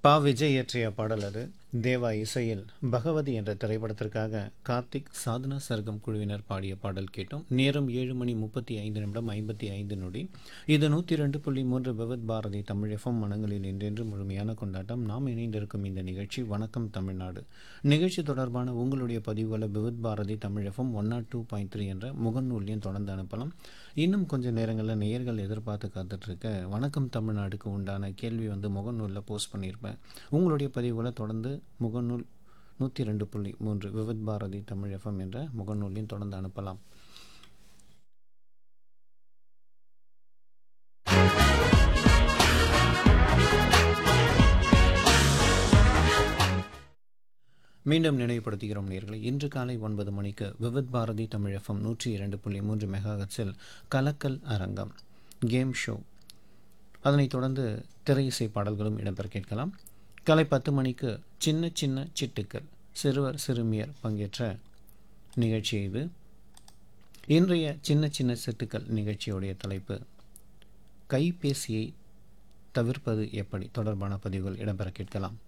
பா விஜய் இயற்றிய பாடல் அது தேவா இசையில் பகவதி என்ற திரைப்படத்திற்காக கார்த்திக் சாதனா சர்க்கம் குழுவினர் பாடிய பாடல் கேட்டோம் நேரம் ஏழு மணி முப்பத்தி ஐந்து நிமிடம் ஐம்பத்தி ஐந்து நொடி இது நூற்றி ரெண்டு புள்ளி மூன்று விவத் பாரதி தமிழ் எஃப்எம் மனங்களில் என்றென்று முழுமையான கொண்டாட்டம் நாம் இணைந்திருக்கும் இந்த நிகழ்ச்சி வணக்கம் தமிழ்நாடு நிகழ்ச்சி தொடர்பான உங்களுடைய பதிவுகளை Vividh Bharati Tamil F M one nought two point three என்ற முகநூல்லையும் தொடர்ந்து அனுப்பலாம் இன்னும் கொஞ்சம் நேரங்களில் நேயர்கள் எதிர்பார்த்து காத்துட்ருக்க வணக்கம் தமிழ்நாடுக்கு உண்டான கேள்வி வந்து முகநூலில் போஸ்ட் பண்ணியிருப்பேன் உங்களுடைய பதிவுகளை தொடர்ந்து முகநூல் நூற்றி ரெண்டு புள்ளி மூன்று விவித் பாரதி தமிழ் எஃப்எம் என்ற முகநூலையும் தொடர்ந்து அனுப்பலாம் மீண்டும் நினைவுபடுத்துகிறோம் நேர்களை இன்று காலை ஒன்பது மணிக்கு விவித் பாரதி தமிழ் எஃப்எம் நூற்றி இரண்டு புள்ளி மூன்று மெகாஹட்ஸில் கலக்கல் அரங்கம் கேம் ஷோ அதனைத் தொடர்ந்து திரை இசை பாடல்களும் இடம்பெற கேட்கலாம் காலை பத்து மணிக்கு சின்ன சின்ன சிட்டுக்கள் சிறுவர் சிறுமியர் பங்கேற்ற நிகழ்ச்சி இது இன்றைய சின்ன சின்ன சிட்டுக்கள் நிகழ்ச்சியுடைய தலைப்பு கைபேசியை தவிர்ப்பது எப்படி தொடர்பான பதிவுகள் இடம்பெற கேட்கலாம்